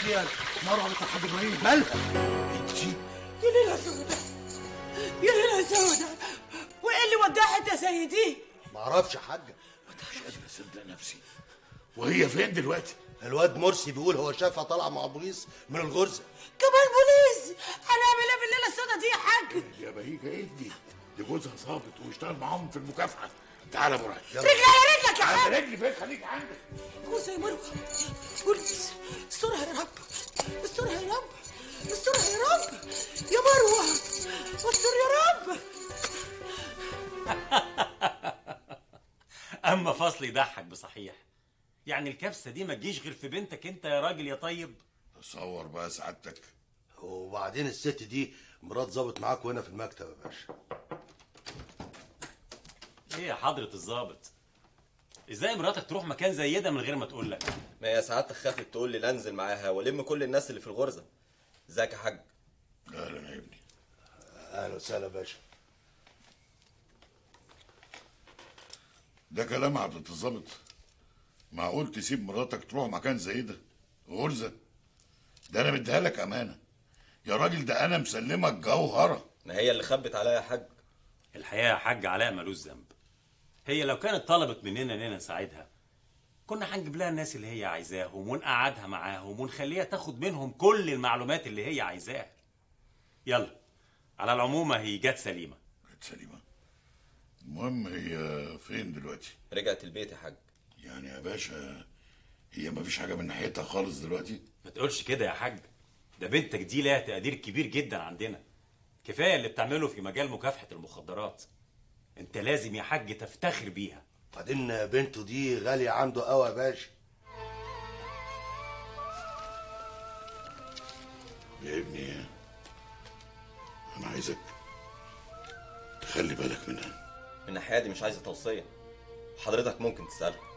ليه مروه بنت الحاج ابراهيم مالها انت يا ليلة سودة يا ليلة سودة وايه اللي ودعت يا سيدي ما اعرفش يا حاجه مش قادر اصدق نفسي وهي فين دلوقتي الواد مرسي بيقول هو شافها طالعه مع بوليس من الغرزه كمان بوليس هنعمل ايه بالليلة السودة دي يا حاج يا بهيجه ادي دي جوزها ظابط واشتغل معاهم في المكافحه تعالى يا مراد رجلي على رجلك يا حاج على رجلي فين خليك عندك جوزها يا مروة بوليس استرها يا رب استرها يا رب استرها يا رب يا مروة استر يا رب اما فصل يضحك بصحيح يعني الكبسه دي ما تجيش غير في بنتك انت يا راجل يا طيب تصور بقى سعادتك وبعدين الست دي مرات ظابط معاك هنا في المكتب يا باشا ايه يا حضره الظابط ازاي مراتك تروح مكان زي ده من غير ما تقول لك ما هي ساعات خافت تقول لي لا انزل معاها والم كل الناس اللي في الغرزه ازيك يا حاج اهلا يا ابني اهلا وسهلا يا باشا ده كلام عبد الظابط معقول تسيب مراتك تروح مكان زي ده غرزه ده انا مديها لك امانه يا راجل ده انا مسلمك جوهره ما هي اللي خبت عليا يا حاج الحقيقه يا حاج علاء ملوش ذنب هي لو كانت طلبت مننا اننا نساعدها كنا هنجيب لها الناس اللي هي عايزاهم ونقعدها معاهم ونخليها تاخد منهم كل المعلومات اللي هي عايزاها يلا على العموم هي جت سليمه كانت سليمه المهم هي فين دلوقتي رجعت البيت يا حاج يعني يا باشا هي مفيش حاجه من ناحيتها خالص دلوقتي ما تقولش كده يا حاج ده بنتك دي لها تقدير كبير جدا عندنا كفايه اللي بتعمله في مجال مكافحه المخدرات انت لازم يا حاج تفتخر بيها بعدين بنته دي غاليه عنده قوي يا باشا يا ابني انا عايزك تخلي بالك منها من الناحيه دي مش عايزه توصيه حضرتك ممكن تسالها